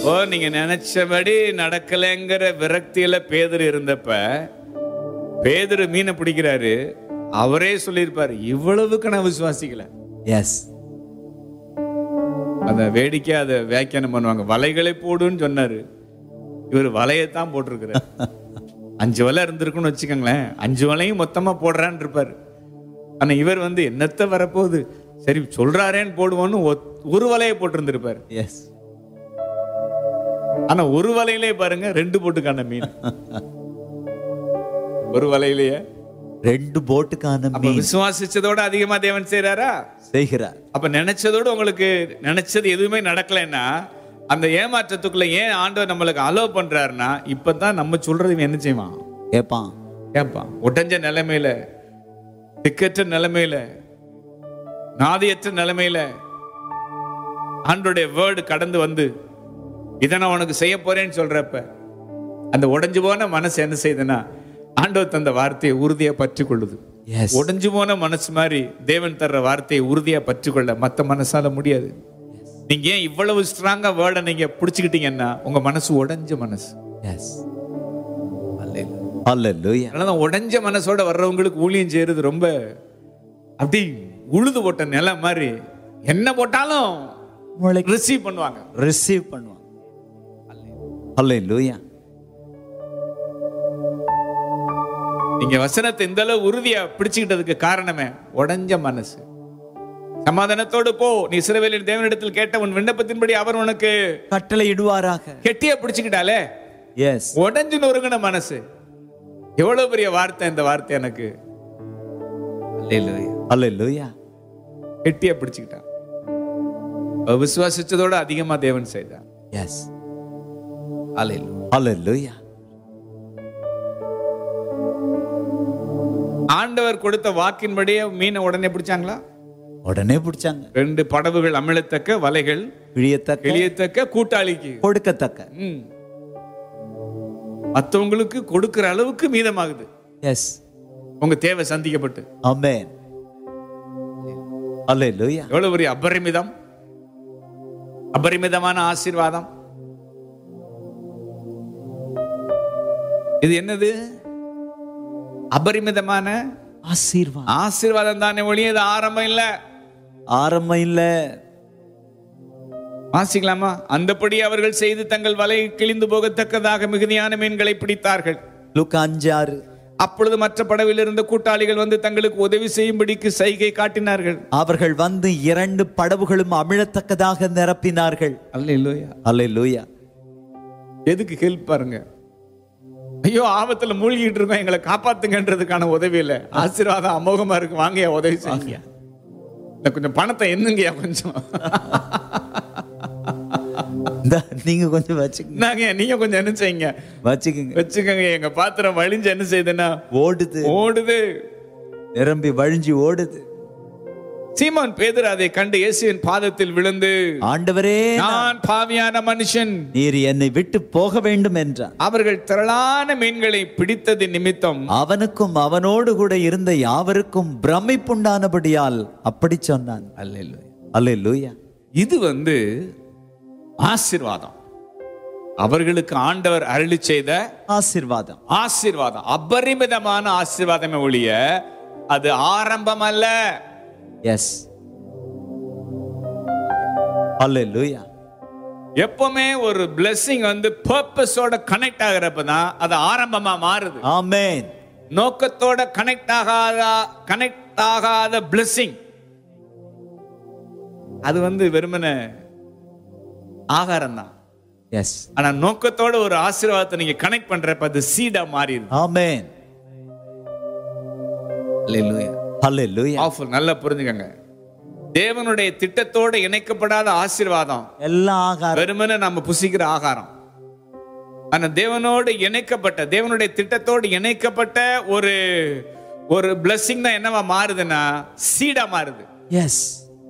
ஓ நீங்க நினைச்சபடி நடக்கலைங்கிற விரக்தியில பேதர் இருந்தப்ப பேதர் மீனை பிடிக்கிறாரு அவரே சொல்லியிருப்பாரு இவ்வளவுக்கு நான் விசுவாசிக்கல எஸ் அத வேடிக்கை அதை வியாக்கியானம் பண்ணுவாங்க வலைகளை போடுன்னு சொன்னாரு இவர் வலையத்தான் போட்டிருக்கிறார் அஞ்சு வலை இருந்திருக்குன்னு வச்சுக்கோங்களேன் அஞ்சு வலையும் மொத்தமா போடுறான்னு இருப்பாரு ஆனா இவர் வந்து என்னத்த வரப்போகுது சரி சொல்றாரேன்னு போடுவோன்னு ஒத்- ஒரு வலையை போட்டிருந்திருப்பாரு எஸ் ஆனா ஒரு வலையிலே பாருங்க ரெண்டு போட்டுக்கான மீன் ஒரு வலையிலேயே ரெண்டு போட்டுக்கான அப்ப மீன் விசுவாசிச்சதோட அதிகமா தேவன் செய்றாரா செய்கிறார் அப்ப நினைச்சதோட உங்களுக்கு நினைச்சது எதுவுமே நடக்கலைன்னா அந்த ஏமாற்றத்துக்குள்ள ஏன் ஆண்டவர் நம்மளுக்கு அலோவ் பண்றாருன்னா இப்பதான் நம்ம சொல்றது இவன் என்ன செய்வான் கேட்பான் கேட்பான் உடஞ்ச நிலைமையில திக்கற்ற நிலைமையில நாதியற்ற நிலைமையில ஆண்டோடைய வேர்டு கடந்து வந்து இதை நான் உனக்கு செய்ய போறேன்னு சொல்றப்ப அந்த உடைஞ்சு போன மனசு என்ன செய்யுதுன்னா ஆண்டவர் தந்த வார்த்தையை உறுதியா பற்றி கொள்ளுது எஸ் உடைஞ்சு போன மனசு மாதிரி தேவன் தர்ற வார்த்தையை உறுதியா பற்றிக்கொள்ள மத்த மனசால முடியாது நீங்க ஏன் இவ்வளவு ஸ்ட்ராங்கா வேர்டை நீங்க பிடிச்சுக்கிட்டீங்கன்னா உங்க மனசு உடைஞ்ச மனசு எஸ் அல்லேலூயா அதனால உடைஞ்ச மனசோட வர்றவங்களுக்கு ஊழியம் செய்யறது ரொம்ப அப்படி உழுது போட்ட நிலம் மாதிரி என்ன போட்டாலும் உங்களுக்கு ரிசீவ் பண்ணுவாங்க ரிசீவ் பண்ணுவான் அல்லேலூயா நீங்க வசனத்தை இந்த அளவு உறுதியா பிடிச்சுக்கிட்டதுக்கு காரணமே உடைஞ்ச மனசு சமாதானத்தோடு போ நீ சிறுவேலின் தேவனிடத்தில் கேட்ட உன் விண்ணப்பத்தின்படி அவர் உனக்கு கட்டளை இடுவாராக கெட்டியா பிடிச்சுக்கிட்டாலே எஸ் உடைஞ்சு நொறுங்கின மனசு எவ்வளவு பெரிய வார்த்தை இந்த வார்த்தை எனக்கு அல்லேலூயா. அல்லேலூயா கெட்டியா பிடிச்சுக்கிட்டான் அவ விசுவாசிச்சதோட அதிகமா தேவன் செய்தான் எஸ் அல்லேலூயா. அல்லேலூயா ஆண்டவர் கொடுத்த வாக்கின்படியே மீனை உடனே பிடிச்சாங்களா உடனே பிடிச்சாங்க ரெண்டு படவுகள் அமிழத்தக்க வலைகள் கிழியத்தக்க எளியத்தக்க கூட்டாளிக்கு கொடுக்கத்தக்க ம். மத்தவங்களுக்கு கொடுக்கிற அளவுக்கு மீதமாகுது எஸ் உங்க தேவை சந்திக்கப்பட்டு ஆமென் அல்லேலூயா எவ்வளவு பெரிய அபரிமிதம் அபரிமிதமான ஆசீர்வாதம் இது என்னது அபரிமிதமான ஆசீர்வாதம் ஆசீர்வாதம் தானே ஒழிய இது ஆரம்பம் இல்ல ஆரம்பம் இல்ல வாசிக்கலாமா அந்தபடி அவர்கள் செய்து தங்கள் வலை கிழிந்து போகத்தக்கதாக மிகுதியான மீன்களை பிடித்தார்கள் லுக்கா அஞ்சு ஆறு அப்பொழுது மற்ற படவில் இருந்த கூட்டாளிகள் வந்து தங்களுக்கு உதவி செய்யும்படிக்கு சைகை காட்டினார்கள் அவர்கள் வந்து இரண்டு படவுகளும் அமிழத்தக்கதாக நிரப்பினார்கள் அல்லேலூயா அல்லேலூயா எதுக்கு ஹெல்ப் பாருங்க ஐயோ ஆபத்துல மூழ்கிட்டு இருக்கோம் எங்களை காப்பாத்துங்கன்றதுக்கான உதவி இல்ல ஆசீர்வாதம் அமோகமா இருக்கு வாங்கயா உதவி செய்யுங்க இந்த கொஞ்சம் பணத்தை என்னங்கய்யா கொஞ்சம் இந்தா, நீங்க கொஞ்சம் வச்சுக்கங்க நாங்க நீங்க கொஞ்சம் என்ன செய்யுங்க வச்சுக்கோங்க வச்சுக்கோங்க எங்க பாத்திரம் வழிஞ்சு என்ன செய்யுதுன்னா ஓடுது ஓடுது நிரம்பி வழிஞ்சு ஓடுது சீமான் பேதர் அதை கண்டு இயேசுவின் பாதத்தில் விழுந்து ஆண்டவரே நான் பாவியான மனுஷன் நீர் என்னை விட்டு போக வேண்டும் என்றான் அவர்கள் திரளான மீன்களை பிடித்தது நிமித்தம் அவனுக்கும் அவனோடு கூட இருந்த யாவருக்கும் பிரமிப்புண்டானபடியால் அப்படி சொன்னான் அல்லேலூயா அல்லேலூயா இது வந்து ஆசீர்வாதம் அவர்களுக்கு ஆண்டவர் அருளி செய்த ஆசீர்வாதம் ஆசீர்வாதம் அபரிமிதமான ஆசீர்வாதமே ஒழிய அது ஆரம்பம் அல்ல எஸ் அல்லேலூயா எப்பவுமே ஒரு blessing வந்து பர்பஸோட கனெக்ட் ஆகிறப்ப தான் அது ஆரம்பமா மாறுது ஆமென் நோக்கத்தோட கனெக்ட் ஆகாத கனெக்ட் ஆகாத blessing அது வந்து வெறுமனே ஆகாரம் தான் எஸ் ஆனா நோக்கத்தோட ஒரு ஆசீர்வாதத்தை நீங்க கனெக்ட் பண்றப்ப அது சீடா மாறிடுது ஆமென் அல்லேலூயா ஆஃபுல் நல்லா புரிஞ்சுக்கங்க தேவனுடைய திட்டத்தோட இணைக்கப்படாத ஆசீர்வாதம் எல்லாம் ஆகாரம் வெறுமனே நம்ம புசிக்கிற ஆகாரம் ஆனா தேவனோடு இணைக்கப்பட்ட தேவனுடைய திட்டத்தோடு இணைக்கப்பட்ட ஒரு ஒரு பிளஸ்ஸிங் தான் என்னவா மாறுதுன்னா சீடா மாறுது எஸ்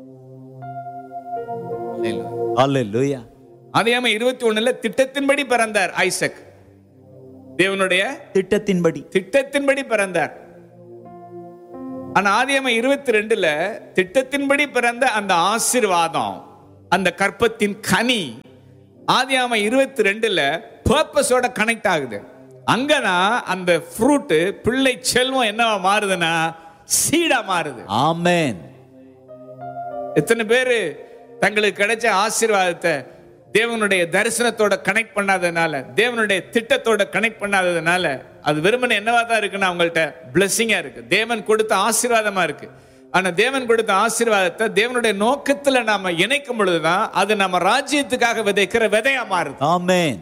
அல்லேலூயா அதே இருபத்தி ஒண்ணுல திட்டத்தின்படி பிறந்தார் ஐசக் தேவனுடைய திட்டத்தின்படி திட்டத்தின்படி பிறந்தார் ஆனா ஆதியாம இருபத்தி ரெண்டுல திட்டத்தின்படி பிறந்த அந்த ஆசீர்வாதம் அந்த கற்பத்தின் கனி ஆதியாம இருபத்தி ரெண்டுல பர்பஸோட கனெக்ட் ஆகுது அங்கதான் அந்த ஃப்ரூட் பிள்ளை செல்வம் என்னவா மாறுதுன்னா சீடா மாறுது ஆமென் எத்தனை பேரு தங்களுக்கு கிடைச்ச ஆசீர்வாதத்தை தேவனுடைய தரிசனத்தோட கனெக்ட் பண்ணாததுனால தேவனுடைய திட்டத்தோட கனெக்ட் பண்ணாததுனால அது வெறுமனே என்னவா தான் இருக்குன்னா அவங்கள்ட்ட பிளெஸ்ஸிங்கா இருக்கு தேவன் கொடுத்த ஆசீர்வாதமா இருக்கு ஆனா தேவன் கொடுத்த ஆசீர்வாதத்தை தேவனுடைய நோக்கத்துல நாம இணைக்கும் பொழுதுதான் அது நம்ம ராஜ்யத்துக்காக விதைக்கிற விதையா மாறுது ஆமென்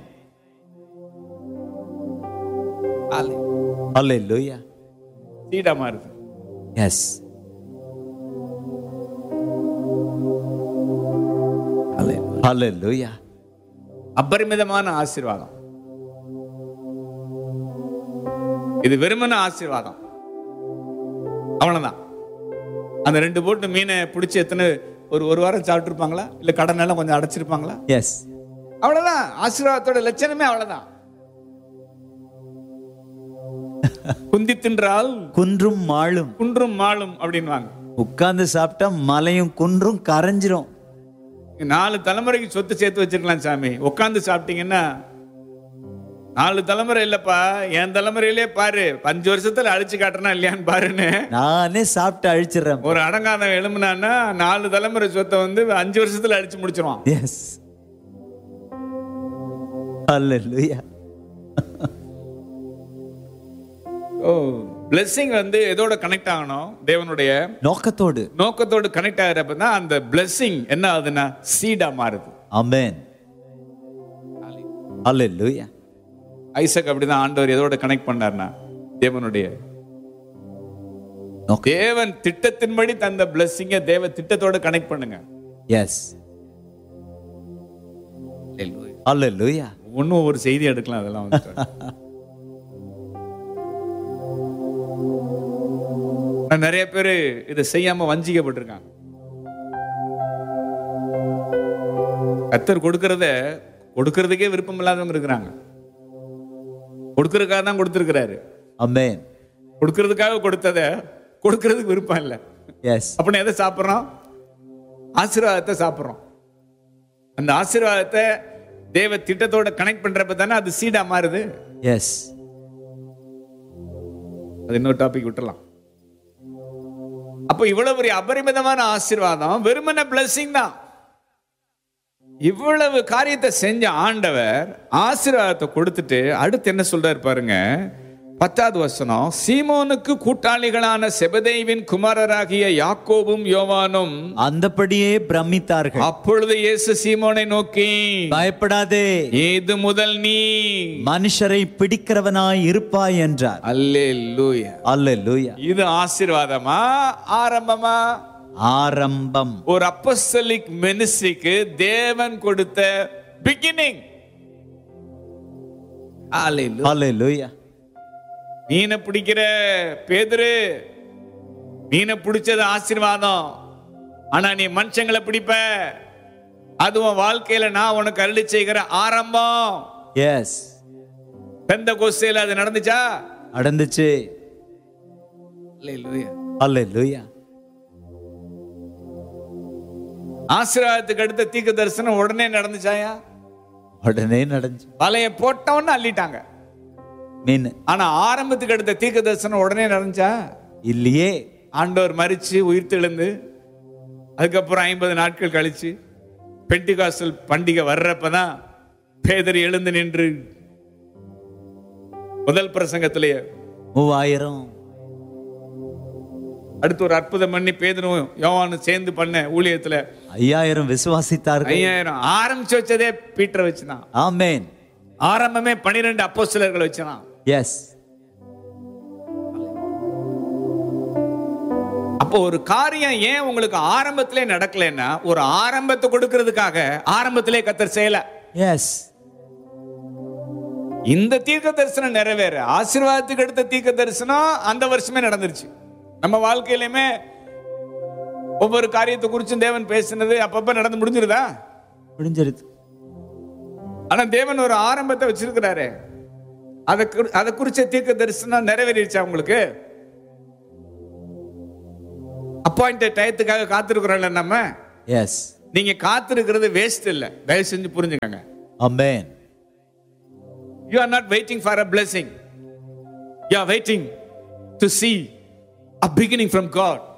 ஹalleluya சீடா மாறுது எஸ் ஹalleluya அபரிமிதமான ஆசீர்வாதம் இது வெறுமன ஆசீர்வாதம் அவ்வளவுதான் அந்த ரெண்டு போட்டு மீனை பிடிச்சி எத்தனை ஒரு ஒரு வாரம் சாப்பிட்டுருப்பாங்களா இல்ல கடன் எல்லாம் கொஞ்சம் அடைச்சிருப்பாங்களா எஸ் அவ்வளவுதான் ஆசீர்வாதத்தோட லட்சணமே அவ்வளவுதான் குந்தி தின்றால் குன்றும் மாளும் குன்றும் மாளும் அப்படின்வாங்க உட்கார்ந்து சாப்பிட்டா மலையும் குன்றும் கரைஞ்சிரும் நாலு தலைமுறைக்கு சொத்து சேர்த்து வச்சிருக்கலாம் சாமி உட்காந்து சாப்பிட்டீங்கன்னா நாலு தலைமுறை இல்லப்பா என் தலைமுறையிலே பாரு அஞ்சு வருஷத்துல அழிச்சு காட்டுறனா இல்லையான்னு பாருன்னு நானே சாப்பிட்டு அழிச்சிடுறேன் ஒரு அடங்காதவன் எழும்புனான்னா நாலு தலைமுறை சொத்தை வந்து அஞ்சு வருஷத்துல அடிச்சு முடிச்சிருவான் எஸ் ஹalleluya ஓ பிளெஸ்ஸிங் வந்து எதோட கனெக்ட் ஆகணும் தேவனுடைய நோக்கத்தோடு நோக்கத்தோடு கனெக்ட் ஆகிறப்ப தான் அந்த பிளெஸ்ஸிங் என்ன ஆகுதுன்னா சீடா மாறுது ஆமென் ஹalleluya ஐசக் அப்படிதான் ஆண்டவர் எதோட கனெக்ட் பண்ணார்னா தேவனுடைய நோக்கம் தேவன் திட்டத்தின்படி தந்த பிளெஸ்ஸிங்க தேவ திட்டத்தோட கனெக்ட் பண்ணுங்க எஸ் ஹalleluya ஒன்னும் ஒரு செய்தி எடுக்கலாம் அதெல்லாம் வந்து ஆனா நிறைய பேர் இதை செய்யாம வஞ்சிக்கப்பட்டிருக்காங்க கத்தர் கொடுக்கறத கொடுக்கறதுக்கே விருப்பம் இல்லாதவங்க இருக்கிறாங்க கொடுக்கறதுக்காக தான் கொடுத்திருக்கிறாரு ஆமென் கொடுக்கறதுக்காக கொடுத்தத கொடுக்கறதுக்கு விருப்பம் இல்லை எஸ் அப்படின்னு எதை சாப்பிட்றோம் ஆசீர்வாதத்தை சாப்பிட்றோம் அந்த ஆசீர்வாதத்தை தேவ திட்டத்தோட கனெக்ட் பண்றப்ப தானே அது சீடா மாறுது எஸ் அது இன்னொரு டாபிக் விட்டுறலாம் அப்போ இவ்வளவு பெரிய அபரிமிதமான ஆசீர்வாதம் வெறுமன பிளஸிங் தான் இவ்வளவு காரியத்தை செஞ்ச ஆண்டவர் ஆசீர்வாதத்தை கொடுத்துட்டு அடுத்து என்ன சொல்றாரு பாருங்க பத்தாவது வசனம் சீமோனுக்கு கூட்டாளிகளான செபதேவின் குமாரராகிய யாக்கோபும் யோவானும் அந்தபடியே பிரமித்தார்கள் அப்பொழுது இயேசு சீமோனை நோக்கி பயப்படாதே ஏது முதல் நீ மனுஷரை பிடிக்கிறவனாய் இருப்பாய் என்றார் அல்லேலூயா அல்லேலூயா இது ஆசீர்வாதமா ஆரம்பமா ஆரம்பம் ஒரு அப்போஸ்தலிக் மினிஸ்ட்ரிக்கு தேவன் கொடுத்த பிகினிங் அல்லேலூயா மீனை பிடிக்கிற பேதுரு மீனை பிடிச்சது ஆசீர்வாதம் ஆனா நீ மனுஷங்களை பிடிப்ப அதுவும் வாழ்க்கையில நான் உனக்கு அருளி செய்கிற ஆரம்பம் எஸ் பெந்த கோஸ்தையில அது நடந்துச்சா நடந்துச்சு அல்லேலூயா. அல்லேலூயா ஆசீர்வாதத்துக்கு அடுத்த தீர்க்க தரிசனம் உடனே நடந்துச்சாயா உடனே நடந்துச்சு வலைய போட்டவொன்னு அள்ளிட்டாங்க மீன் ஆனா ஆரம்பத்துக்கு அடுத்த தீர்க்க தரிசனம் உடனே நடந்துச்சா இல்லையே ஆண்டவர் மரிச்சு உயிர் தெழுந்து அதுக்கப்புறம் ஐம்பது நாட்கள் கழிச்சு பெண்டிகாசல் பண்டிகை வர்றப்பதான் பேதர் எழுந்து நின்று முதல் பிரசங்கத்திலேயே மூவாயிரம் அடுத்து ஒரு அற்புதம் பண்ணி பேதரும் யோவானும் சேர்ந்து பண்ண ஊழியத்துல ஐயாயிரம் விசுவாசித்தார்கள் ஐயாயிரம் ஆரம்பிச்சு வச்சதே பீட்டரை வச்சுதான் ஆமென் ஆரம்பமே பனிரெண்டு அப்போஸ்தலர்களை வச்சுதான் எஸ் அப்போ ஒரு காரியம் ஏன் உங்களுக்கு ஆரம்பத்திலே நடக்கலைன்னா ஒரு ஆரம்பத்தை கொடுக்கிறதுக்காக ஆரம்பத்திலே கத்தர் செய்யல எஸ் இந்த தீர்க்க தரிசனம் நிறைவேற ஆசீர்வாதத்துக்கு அடுத்த தீர்க்க தரிசனம் அந்த வருஷமே நடந்துருச்சு நம்ம வாழ்க்கையிலுமே ஒவ்வொரு காரியத்தை குறிச்சும் தேவன் பேசினது அப்பப்ப நடந்து முடிஞ்சிருதா முடிஞ்சிருது ஆனா தேவன் ஒரு ஆரம்பத்தை வச்சிருக்கிறாரு அதை குறி- அதை குறிச்ச தீர்க்க தரிசனம் நிறைவேறிடுச்சா உங்களுக்கு அப்பாயிண்டட் டயத்துக்காக காத்திருக்கிறோம்ல நம்ம எஸ் நீங்க காத்திருக்கிறது வேஸ்ட் இல்ல தயவு செஞ்சு புரிஞ்சுக்கங்க அமேன் You are not waiting for a blessing. You are waiting to see a beginning from God.